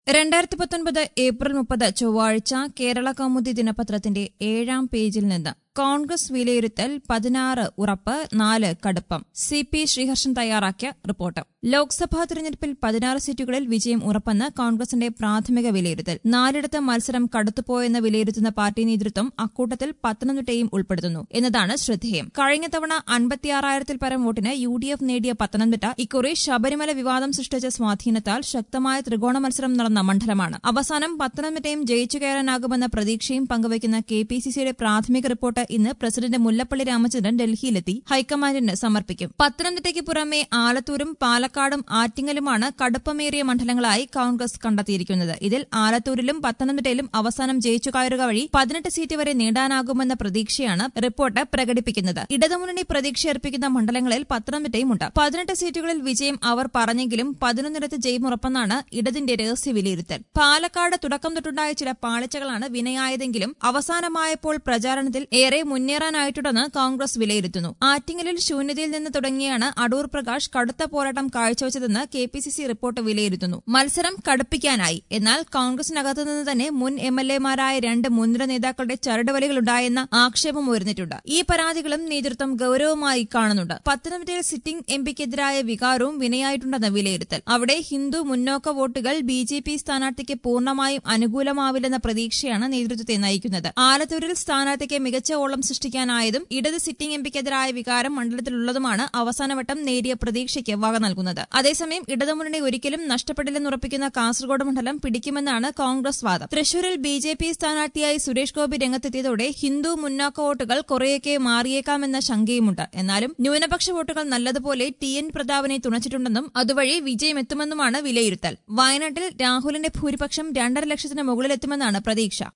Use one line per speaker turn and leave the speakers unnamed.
രണ്ടായിരത്തി പത്തൊൻപത് ഏപ്രിൽ മുപ്പത് ചൊവ്വാഴ്ച കേരള കൗമുദി ദിനപത്രത്തിന്റെ ഏഴാം പേജിൽ നിന്ന് കോൺഗ്രസ് വിലയിരുത്തൽ പതിനാറ് ഉറപ്പ് നാല് കടുപ്പം സി പി ശ്രീഹർഷൻ തയ്യാറാക്കിയ റിപ്പോർട്ട് ലോക്സഭാ തെരഞ്ഞെടുപ്പിൽ പതിനാറ് സീറ്റുകളിൽ വിജയം ഉറപ്പെന്ന് കോൺഗ്രസിന്റെ പ്രാഥമിക വിലയിരുത്തൽ നാലിടത്ത് മത്സരം കടുത്തുപോയെന്ന് വിലയിരുത്തുന്ന പാർട്ടി നേതൃത്വം അക്കൂട്ടത്തിൽ പത്തനംതിട്ടയും ഉൾപ്പെടുത്തുന്നു എന്നതാണ് ശ്രദ്ധേയം കഴിഞ്ഞ തവണ അൻപത്തിയാറായിരത്തിൽ പരം വോട്ടിന് യു ഡി എഫ് നേടിയ പത്തനംതിട്ട ഇക്കുറി ശബരിമല വിവാദം സൃഷ്ടിച്ച സ്വാധീനത്താൽ ശക്തമായ ത്രികോണ മത്സരം നടന്ന മണ്ഡലമാണ് അവസാനം പത്തനംതിട്ടയും ജയിച്ചു കയറാനാകുമെന്ന പ്രതീക്ഷയും പങ്കുവയ്ക്കുന്ന കെ പി സി സിയുടെ പ്രാഥമിക റിപ്പോർട്ട് ഇന്ന് പ്രസിഡന്റ് മുല്ലപ്പള്ളി രാമചന്ദ്രൻ ഡൽഹിയിലെത്തി ഹൈക്കമാൻഡിന് സമർപ്പിക്കും പത്തനംതിട്ടയ്ക്ക് പുറമെ ആലത്തൂരും പാലക്കാടും ആറ്റിങ്ങലുമാണ് കടുപ്പമേറിയ മണ്ഡലങ്ങളായി കോൺഗ്രസ് കണ്ടെത്തിയിരിക്കുന്നത് ഇതിൽ ആലത്തൂരിലും പത്തനംതിട്ടയിലും അവസാനം ജയിച്ചു കയറുക വഴി പതിനെട്ട് സീറ്റ് വരെ നേടാനാകുമെന്ന പ്രതീക്ഷയാണ് റിപ്പോർട്ട് പ്രകടിപ്പിക്കുന്നത് ഇടതുമുന്നണി പ്രതീക്ഷയർപ്പിക്കുന്ന മണ്ഡലങ്ങളിൽ പത്തനംതിട്ടയുമുണ്ട് പതിനെട്ട് സീറ്റുകളിൽ വിജയം അവർ പറഞ്ഞെങ്കിലും പതിനൊന്നിടത്ത് ജയമുറപ്പെന്നാണ് ഇടതിന്റെ രഹസ്യ വിലയിരുത്തൽ പാലക്കാട് തുടക്കം തൊട്ടുണ്ടായ ചില പാളിച്ചകളാണ് വിനയായതെങ്കിലും അവസാനമായപ്പോൾ പ്രചാരണത്തിൽ ഏറെ മുന്നേറാനായിട്ടുണ്ടെന്ന് കോൺഗ്രസ് വിലയിരുത്തുന്നു ആറ്റിങ്ങലിൽ ശൂന്യതയിൽ നിന്ന് തുടങ്ങിയാണ് അടൂർ പ്രകാശ് കടുത്ത പോരാട്ടം കാഴ്ചവെച്ചതെന്ന് K P C C report വിലയിരുത്തുന്നു മത്സരം കടുപ്പിക്കാനായി എന്നാൽ കോൺഗ്രസിനകത്തു നിന്ന് തന്നെ മുൻ എം എൽ എമാരായ രണ്ട് മുൻനിര നേതാക്കളുടെ ചരടുവലികളുണ്ടായെന്ന ആക്ഷേപം ഉയർന്നിട്ടുണ്ട് ഈ പരാതികളും നേതൃത്വം ഗൌരവമായി കാണുന്നുണ്ട് പത്തനംതിട്ടയിൽ സിറ്റിംഗ് എം പിക്കെതിരായ വികാരവും വിനയായിട്ടുണ്ടെന്ന് വിലയിരുത്തൽ അവിടെ ഹിന്ദു മുന്നോക്ക വോട്ടുകൾ ബി ജെ പി സ്ഥാനാർത്ഥിക്ക് പൂർണ്ണമായും അനുകൂലമാവില്ലെന്ന പ്രതീക്ഷയാണ് നേതൃത്വത്തെ നയിക്കുന്നത് ആലത്തൂരിൽ സ്ഥാനാർത്ഥിക്ക് മികച്ച ഓളം സൃഷ്ടിക്കാനായതും ഇടത് സിറ്റിംഗ് എം പിക്കെതിരായ വികാരം മണ്ഡലത്തിലുള്ളതുമാണ് അവസാനവട്ടം നേരിയ പ്രതീക്ഷയ്ക്ക് വക നൽകുന്നത് അതേസമയം ഇടതുമുന്നണി ഒരിക്കലും നഷ്ടപ്പെടില്ലെന്നുറപ്പിക്കുന്ന കാസർഗോഡ് മണ്ഡലം പിടിക്കുമെന്നാണ് കോൺഗ്രസ് വാദം തൃശൂരിൽ ബി ജെ പി സ്ഥാനാർത്ഥിയായി സുരേഷ് ഗോപി രംഗത്തെത്തിയതോടെ ഹിന്ദു മുന്നാക്ക വോട്ടുകൾ കുറേയൊക്കെ മാറിയേക്കാമെന്ന ശങ്കയുമുണ്ട് എന്നാലും ന്യൂനപക്ഷ വോട്ടുകൾ നല്ലതുപോലെ ടി എൻ പ്രതാപനെ തുണച്ചിട്ടുണ്ടെന്നും അതുവഴി വിജയമെത്തുമെന്നുമാണ് വിലയിരുത്തൽ വയനാട്ടിൽ രാഹുലിന്റെ ഭൂരിപക്ഷം രണ്ടര ലക്ഷത്തിന് മുകളിലെത്തുമെന്നാണ് പ്രതീക്ഷ